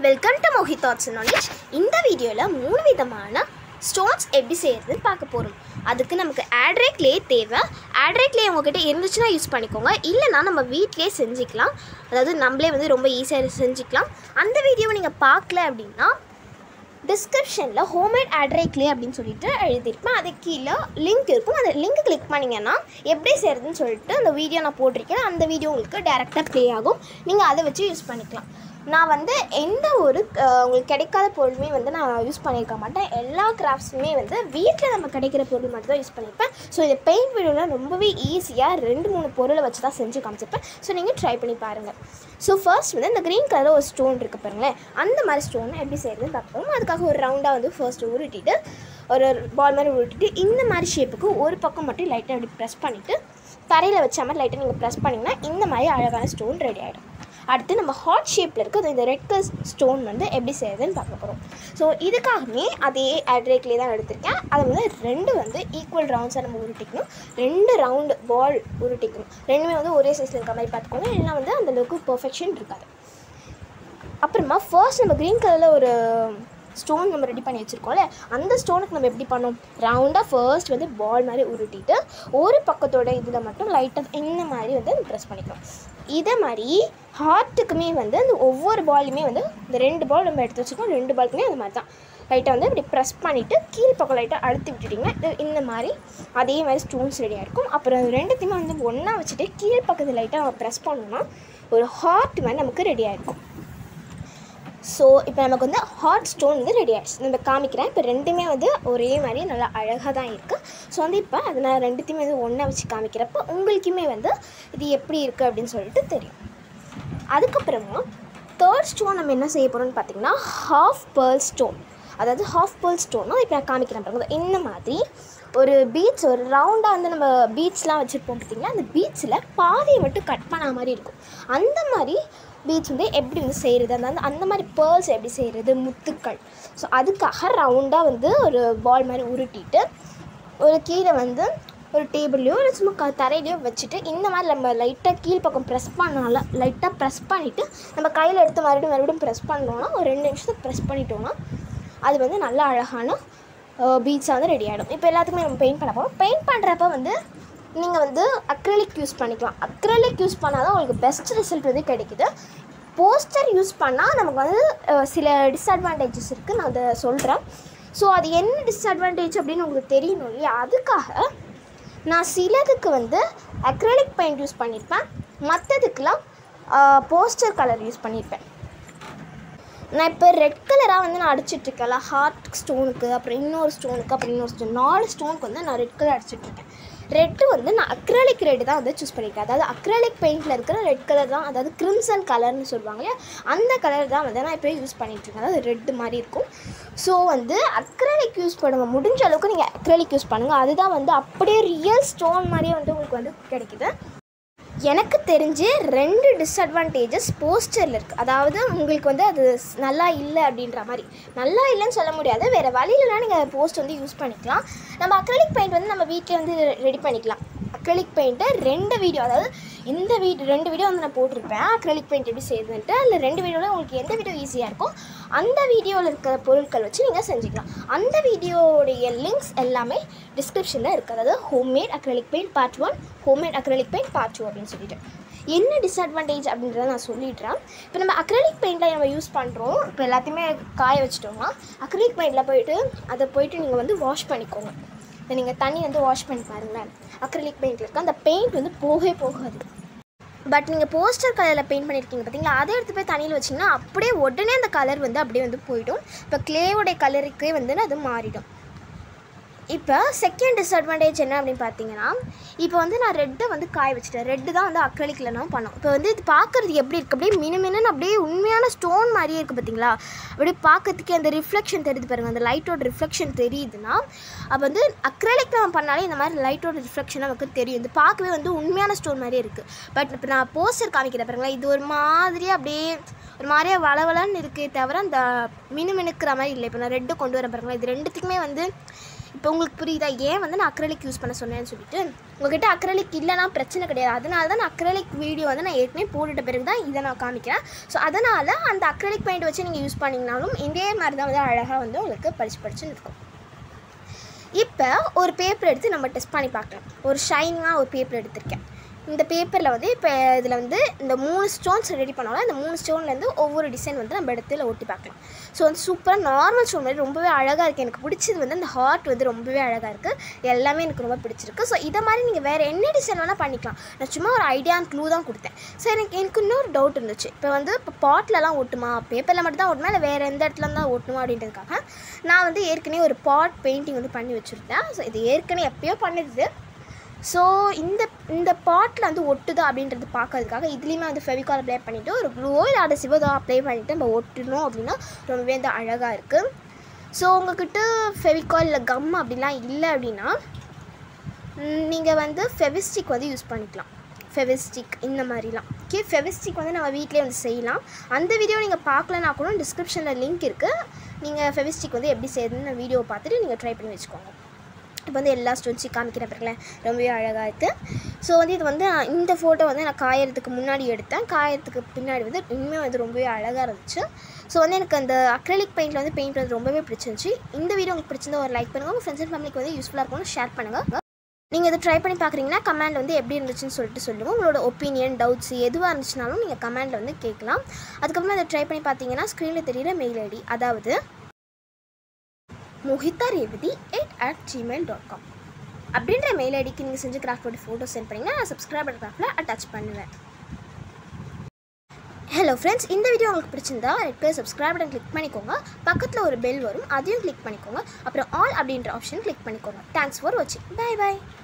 welcome to Mohi thoughts knowledge இந்த வீடியோவில் மூணு விதமான ஸ்டோன்ஸ் எப்படி செய்யறதுன்னு பார்க்க போகிறோம் அதுக்கு நமக்கு ஆட்ரே க்ளே தேவை ஆட்ரே க்ளே உங்ககிட்ட இருந்துச்சுன்னா யூஸ் பண்ணிக்கோங்க இல்லைனா நம்ம வீட்டிலே செஞ்சுக்கலாம் அதாவது நம்மளே வந்து ரொம்ப ஈஸியாக செஞ்சுக்கலாம் அந்த வீடியோவை நீங்கள் பார்க்கல அப்படின்னா டிஸ்கிரிப்ஷனில் ஹோம்மேட் ஆட்ரே க்ளே அப்படின்னு சொல்லிட்டு எழுதியிருப்பேன் அது கீழே லிங்க் இருக்கும் அந்த லிங்க் கிளிக் பண்ணிங்கன்னா எப்படி செய்கிறதுன்னு சொல்லிட்டு அந்த வீடியோ நான் போட்டிருக்கேன் அந்த வீடியோ உங்களுக்கு டேரெக்டாக ப்ளே ஆகும் நீங்கள் அதை வச்சு யூஸ் பண்ணிக்கலாம் நான் வந்து எந்த ஒரு அஹ், உங்களுக்கு கிடைக்காத பொருளுமே வந்து நான் யூஸ் பண்ணியிருக்க மாட்டேன் எல்லா கிராஃப்ட்ஸுமே வந்து வீட்டில் நம்ம கிடைக்கிற பொருள் மட்டும் தான் யூஸ் பண்ணியிருப்பேன் ஸோ இந்த பெயிண்ட் வீடியோவில் ரொம்பவே ஈஸியாக ரெண்டு மூணு பொருளை வச்சு தான் செஞ்சு காமிச்சிருப்பேன் ஸோ நீங்கள் ட்ரை பண்ணி பாருங்கள் ஸோ ஃபர்ஸ்ட் வந்து இந்த க்ரீன் கலரில் ஒரு ஸ்டோன் இருக்குது பாருங்களேன் அந்த மாதிரி ஸ்டோன் எப்படி செய்யறதுன்னு பார்ப்போம் அதுக்காக ஒரு ரவுண்டாக வந்து ஃபர்ஸ்ட் உருட்டிட்டு ஒரு பால் மாதிரி உருட்டிட்டு இந்த மாதிரி ஷேப்புக்கு ஒரு பக்கம் மட்டும் லைட்டாக அப்படி ப்ரெஸ் பண்ணிவிட்டு தரையில் வச்ச மாதிரி லைட்டாக நீங்கள் ப்ரெஸ் பண்ணிங்கன்னா இந்த மாதிரி அழகான ஸ்டோன் ரெடி ஆகிடும் அடுத்து நம்ம ஹாட் ஷேப்பில் இருக்க இந்த ரெட் கலர் ஸ்டோன் வந்து எப்படி செய்யுதுன்னு பார்க்க போகிறோம் ஸோ இதுக்காகவே அதே ஆட்ரேக்லேயே தான் எடுத்திருக்கேன் அதை வந்து ரெண்டு வந்து ஈக்குவல் ரவுண்ட்ஸாக நம்ம உருட்டிக்கணும் ரெண்டு ரவுண்டு பால் உருட்டிக்கணும் ரெண்டுமே வந்து ஒரே சைஸில் இருக்க மாதிரி பார்த்துக்கோங்க இல்லைன்னா வந்து அந்த அளவுக்கு பர்ஃபெக்ஷன் இருக்காது அப்புறமா ஃபர்ஸ்ட் நம்ம க்ரீன் கலரில் ஒரு ஸ்டோன் நம்ம ரெடி பண்ணி வச்சுருக்கோம்ல அந்த ஸ்டோனுக்கு நம்ம எப்படி பண்ணோம் ரவுண்டாக ஃபர்ஸ்ட் வந்து பால் மாதிரி உருட்டிட்டு ஒரு பக்கத்தோட இதில் மட்டும் லைட்டாக இந்த மாதிரி வந்து ப்ரெஸ் பண்ணிக்கணும் இதே மாதிரி ஹார்ட்டுக்குமே வந்து அந்த ஒவ்வொரு பாலுமே வந்து இந்த ரெண்டு பால் நம்ம எடுத்து வச்சுருக்கோம் ரெண்டு பாலுக்குமே அந்த மாதிரி தான் லைட்டாக வந்து இப்படி ப்ரெஸ் பண்ணிவிட்டு கீழ் பக்கம் லைட்டாக அழுத்தி விட்டுட்டிங்கன்னா இது இந்த மாதிரி அதே மாதிரி ஸ்டோன்ஸ் ரெடியாக இருக்கும் அப்புறம் அது ரெண்டுத்தையுமே வந்து ஒன்றா வச்சுட்டு கீழ் பக்கத்தில் லைட்டாக நம்ம ப்ரெஸ் பண்ணோம்னா ஒரு ஹார்ட் மாதிரி நமக்கு ரெடியாக இருக்கும் ஸோ இப்போ நமக்கு வந்து ஹாட் ஸ்டோன் வந்து ரெடி ஆகிடுச்சு நம்ம காமிக்கிறேன் இப்போ ரெண்டுமே வந்து ஒரே மாதிரி நல்லா அழகாக தான் இருக்குது ஸோ வந்து இப்போ அதை நான் ரெண்டுத்தையுமே வந்து ஒன்றா வச்சு காமிக்கிறப்போ உங்களுக்குமே வந்து இது எப்படி இருக்குது அப்படின்னு சொல்லிட்டு தெரியும் அதுக்கப்புறமா தேர்ட் ஸ்டோன் நம்ம என்ன செய்ய போகிறோம்னு பார்த்தீங்கன்னா ஹாஃப் பேர்ல் ஸ்டோன் அதாவது ஹாஃப் பேர்ல் ஸ்டோனும் இப்போ நான் காமிக்கிறேன் பாருங்க இந்த மாதிரி ஒரு பீச் ஒரு ரவுண்டாக வந்து நம்ம பீச்லாம் வச்சுருப்போம் பார்த்தீங்கன்னா அந்த பீச்சில் பாதியை மட்டும் கட் பண்ண மாதிரி இருக்கும் அந்த மாதிரி பீச் வந்து எப்படி வந்து செய்கிறது அந்த அந்த மாதிரி பேர்ல்ஸ் எப்படி செய்கிறது முத்துக்கள் ஸோ அதுக்காக ரவுண்டாக வந்து ஒரு பால் மாதிரி உருட்டிட்டு ஒரு கீழே வந்து ஒரு டேபிள்லையோ இல்லை சும்மா க தரையிலையோ வச்சுட்டு இந்த மாதிரி நம்ம லைட்டாக கீழ் பக்கம் ப்ரெஸ் பண்ணால லைட்டாக ப்ரெஸ் பண்ணிவிட்டு நம்ம கையில் எடுத்து மறுபடியும் மறுபடியும் ப்ரெஸ் பண்ணோன்னா ஒரு ரெண்டு நிமிஷத்துக்கு ப்ரெஸ் பண்ணிட்டோன்னா அது வந்து நல்ல அழகான பீச்சாக வந்து ரெடி ஆகிடும் இப்போ எல்லாத்துக்குமே நம்ம பெயிண்ட் பண்ண போகிறோம் பெயிண்ட் பண்ணுறப்ப வந்து நீங்கள் வந்து அக்ரலிக் யூஸ் பண்ணிக்கலாம் அக்ரலிக் யூஸ் பண்ணால் தான் உங்களுக்கு பெஸ்ட் ரிசல்ட் வந்து கிடைக்குது போஸ்டர் யூஸ் பண்ணால் நமக்கு வந்து அஹ், சில டிஸ்அட்வான்டேஜஸ் இருக்குது நான் அதை சொல்கிறேன் ஸோ அது என்ன டிஸ்அட்வான்டேஜ் அப்படின்னு உங்களுக்கு தெரியணும் இல்லையா அதுக்காக நான் சிலதுக்கு வந்து அக்ரலிக் பெயிண்ட் யூஸ் பண்ணியிருப்பேன் மற்றதுக்கெலாம் போஸ்டர் கலர் யூஸ் பண்ணியிருப்பேன் நான் இப்போ ரெட் கலராக வந்து நான் அடிச்சிட்ருக்கேன்ல ஹார்ட் ஸ்டோனுக்கு அப்புறம் இன்னொரு ஸ்டோனுக்கு அப்புறம் இன்னொரு ஸ்டோன் நாலு ஸ்டோனுக்கு வந்து நான் ரெட் கலர் அடிச்சிட்ருக்கேன் ரெட்டு வந்து நான் அக்ரலிக் ரெட் தான் வந்து சூஸ் பண்ணியிருக்கேன் அதாவது அக்ரலிக் பெயிண்டில் இருக்கிற ரெட் கலர் தான் அதாவது கிரிம்சன் கலர்னு சொல்லுவாங்க இல்லையா அந்த கலர் தான் வந்து நான் இப்போ யூஸ் பண்ணிகிட்ருக்கேன் அதாவது ரெட்டு மாதிரி இருக்கும் ஸோ வந்து அக்ரலிக் யூஸ் பண்ணுங்க முடிஞ்ச அளவுக்கு நீங்கள் அக்ரலிக் யூஸ் பண்ணுங்கள் அதுதான் வந்து அப்படியே ரியல் ஸ்டோன் மாதிரியே வந்து உங்களுக்கு வந்து கிடைக்குது எனக்கு தெரிஞ்சு ரெண்டு டிஸ்அட்வான்டேஜஸ் போஸ்டரில் இருக்குது அதாவது உங்களுக்கு வந்து அது ஸ்- நல்லா இல்லை அப்படின்ற மாதிரி நல்லா இல்லைன்னு சொல்ல முடியாது வேறு வழியிலலாம் நீங்கள் போஸ்ட் வந்து யூஸ் பண்ணிக்கலாம் நம்ம அக்ரலிக் பெயிண்ட் வந்து நம்ம வீட்டில் வந்து ரெடி பண்ணிக்கலாம் அக்ரலிக் பெயிண்ட்டை ரெண்டு வீடியோ அதாவது இந்த வீடியோ ரெண்டு வீடியோ வந்து நான் போட்டிருப்பேன் அக்ரலிக் பெயிண்ட் எப்படி செய்யுதுன்ட்டு அதில் ரெண்டு வீடியோவில் உங்களுக்கு எந்த வீடியோ ஈஸியாக இருக்கோ அந்த வீடியோவில் இருக்கிற பொருட்கள் வச்சு நீங்கள் செஞ்சுக்கலாம் அந்த வீடியோடைய லிங்க்ஸ் எல்லாமே டிஸ்கிரிப்ஷனில் இருக்குது அதாவது homemade acrylic paint part one homemade acrylic paint part two அப்படின்னு சொல்லிட்டு என்ன டிஸ்அட்வான்டேஜ் அப்படின்றத நான் சொல்லிடுறேன் இப்போ நம்ம அக்ரலிக் பெயிண்டில் நம்ம யூஸ் பண்ணுறோம் இப்போ எல்லாத்தையுமே காய வச்சிட்டோம்னா அக்ரலிக் பெயிண்டில் போயிட்டு அதை போயிட்டு நீங்கள் வந்து வாஷ் பண்ணிக்கோங்க இதை நீங்கள் தண்ணி வந்து வாஷ் பண்ணி பாருங்களேன் அக்ரலிக் பெயிண்டில் இருக்க அந்த பெயிண்ட் வந்து போகவே போகாது பட் நீங்கள் போஸ்டர் கலரில் பெயிண்ட் பண்ணியிருக்கீங்க பார்த்தீங்களா அதை எடுத்து போய் தண்ணியில் வச்சிங்கன்னா அப்படியே உடனே அந்த கலர் வந்து அப்படியே வந்து போயிடும் இப்போ க்ளேவோடைய கலருக்கே வந்து அது மாறிடும் இப்போ செகண்ட் டிஸ்அட்வான்டேஜ் என்ன அப்படின்னு பார்த்தீங்கன்னா இப்போ வந்து நான் ரெட்டை வந்து காய வச்சுட்டேன் ரெட்டு தான் வந்து அக்ரலிக்கில் நான் பண்ணோம் இப்போ வந்து இது பார்க்குறது எப்படி இருக்குது அப்படியே மினுமினுன்னு அப்படியே உண்மையான ஸ்டோன் மாதிரியே இருக்குது பார்த்தீங்களா அப்படியே பார்க்கறதுக்கே அந்த ரிஃப்ளெக்ஷன் தெரியுது பாருங்கள் அந்த லைட்டோட ரிஃப்ளெக்ஷன் தெரியுதுன்னா அப்போ வந்து அக்ரலிக் நம்ம பண்ணாலே இந்த மாதிரி லைட்டோட ரிஃப்ளெக்ஷன் நமக்கு தெரியும் இது பார்க்கவே வந்து உண்மையான ஸ்டோன் மாதிரியே இருக்குது பட் இப்போ நான் போஸ்டர் காமிக்கிறேன் பாருங்களேன் இது ஒரு மாதிரியே அப்படியே ஒரு மாதிரியே வளவலன்னு இருக்கே தவிர அந்த மினுமினுக்கிற மாதிரி இல்லை இப்போ நான் ரெட்டு கொண்டு வரேன் பாருங்களேன் இது ரெண்டுத்துக்குமே வந்து இப்போ உங்களுக்கு புரியுதா ஏன் வந்து நான் அக்ரலிக் யூஸ் பண்ண சொன்னேன்னு சொல்லிட்டு உங்ககிட்ட அக்ரலிக் இல்லைனா பிரச்சனை கிடையாது அதனால தான் நான் அக்ரலிக் வீடியோ வந்து நான் ஏற்கனவே போட்டுட்ட பிறகு தான் இதை நான் காமிக்கிறேன் ஸோ அதனால் அந்த அக்ரலிக் பெயிண்ட் வச்சு நீங்கள் யூஸ் பண்ணிங்கனாலும் இதே மாதிரி தான் வந்து அழகாக வந்து உங்களுக்கு படிச்சு படிச்சுன்னு இருக்கும் இப்போ ஒரு பேப்பர் எடுத்து நம்ம டெஸ்ட் பண்ணி பார்க்கலாம் ஒரு ஷைனிங்காக ஒரு பேப்பர் எடுத்திருக்கேன் இந்த பேப்பரில் வந்து இப்போ இதில் வந்து இந்த மூணு ஸ்டோன்ஸ் ரெடி பண்ணோம்ல இந்த மூணு ஸ்டோன்லேருந்து ஒவ்வொரு டிசைன் வந்து நம்ம இடத்துல ஒட்டி பார்க்கலாம் ஸோ வந்து சூப்பராக நார்மல் ஸ்டோன் மாதிரி ரொம்பவே அழகாக இருக்குது எனக்கு பிடிச்சது வந்து அந்த ஹார்ட் வந்து ரொம்பவே அழகாக இருக்குது எல்லாமே எனக்கு ரொம்ப பிடிச்சிருக்கு ஸோ இதை மாதிரி நீங்கள் வேறு என்ன டிசைன் வேணால் பண்ணிக்கலாம் நான் சும்மா ஒரு ஐடியா அண்ட் க்ளூ தான் கொடுத்தேன் ஸோ எனக்கு எனக்கு இன்னொரு டவுட் இருந்துச்சு இப்போ வந்து இப்போ பாட்லலாம் ஒட்டுமா பேப்பரில் மட்டும் தான் ஒட்டுமா இல்லை வேறு எந்த இடத்துல தான் ஒட்டுமா அப்படின்றதுக்காக நான் வந்து ஏற்கனவே ஒரு பாட் பெயிண்டிங் வந்து பண்ணி வச்சுருந்தேன் ஸோ இது ஏற்கனவே எப்பயோ பண்ணிடுது ஸோ இந்த இந்த பாட்டில் வந்து ஒட்டுதா அப்படின்றது பார்க்கறதுக்காக இதுலேயுமே வந்து ஃபெவிகால் அப்ளை பண்ணிவிட்டு ஒரு ப்ளூவோ இல்லை அதை சிவதோ அப்ளை பண்ணிவிட்டு நம்ம ஒட்டணும் அப்படின்னா ரொம்பவே வந்து அழகாக இருக்குது ஸோ உங்ககிட்ட ஃபெவிகால் இல்லை கம் அப்படிலாம் இல்லை அப்படின்னா நீங்கள் வந்து ஃபெவிஸ்டிக் வந்து யூஸ் பண்ணிக்கலாம் ஃபெவிஸ்டிக் இந்த மாதிரிலாம் ஓகே ஃபெவிஸ்டிக் வந்து நம்ம வீட்டிலே வந்து செய்யலாம் அந்த வீடியோ நீங்கள் பார்க்கலனா கூட டிஸ்கிரிப்ஷனில் லிங்க் இருக்குது நீங்கள் ஃபெவிஸ்டிக் வந்து எப்படி செய்யுதுன்னு வீடியோ பார்த்துட்டு நீங்கள் ட்ரை பண்ணி வச்சுக்கோங்க இப்போ வந்து எல்லா ஸ்டோன்ஸையும் காமிக்கிற பிறகுல ரொம்பவே அழகாக இருக்குது ஸோ வந்து இது வந்து நான் இந்த ஃபோட்டோ வந்து நான் காயறதுக்கு முன்னாடி எடுத்தேன் காயறதுக்கு பின்னாடி வந்து இன்னுமே வந்து ரொம்பவே அழகாக இருந்துச்சு ஸோ வந்து எனக்கு அந்த அக்ரலிக் பெயிண்டில் வந்து பெயிண்ட் வந்து ரொம்பவே பிடிச்சிருந்துச்சு இந்த வீடியோ உங்களுக்கு பிடிச்சிருந்தா ஒரு லைக் பண்ணுங்கள் உங்கள் ஃப்ரெண்ட்ஸ் அண்ட் ஃபேமிலிக்கு வந்து யூஸ்ஃபுல்லாக இருக்கும்னு ஷேர் பண்ணுங்கள் நீங்கள் இதை ட்ரை பண்ணி பார்க்குறீங்கன்னா கமெண்ட் வந்து எப்படி இருந்துச்சுன்னு சொல்லிட்டு சொல்லுங்கள் உங்களோட ஒப்பீனியன் டவுட்ஸ் எதுவாக இருந்துச்சுனாலும் நீங்கள் கமெண்டில் வந்து கேட்கலாம் அதுக்கப்புறம் இதை ட்ரை பண்ணி பார்த்தீங்கன்னா ஸ்க்ரீனில் தெரியிற மெயில் ஐடி அதாவது Mohitha Revathi eight at gmail dot com mail மெயில் ஐடிக்கு நீங்கள் செஞ்சு கிராஃப்டோட ஃபோட்டோ சென்ட் பண்ணிங்கன்னா நான் சப்ஸ்கிரைபர் கிராஃப்டில் அட்டாச் பண்ணுவேன் ஹலோ ஃப்ரெண்ட்ஸ் இந்த வீடியோ உங்களுக்கு பிடிச்சிருந்தா red colour subscribe button click பண்ணிக்கோங்க பக்கத்தில் ஒரு பெல் வரும் அதையும் கிளிக் பண்ணிக்கோங்க அப்புறம் ஆல் அப்படின்ற ஆப்ஷன் கிளிக் பண்ணிக்கோங்க தேங்க்ஸ் ஃபார் வாட்சிங் பை பை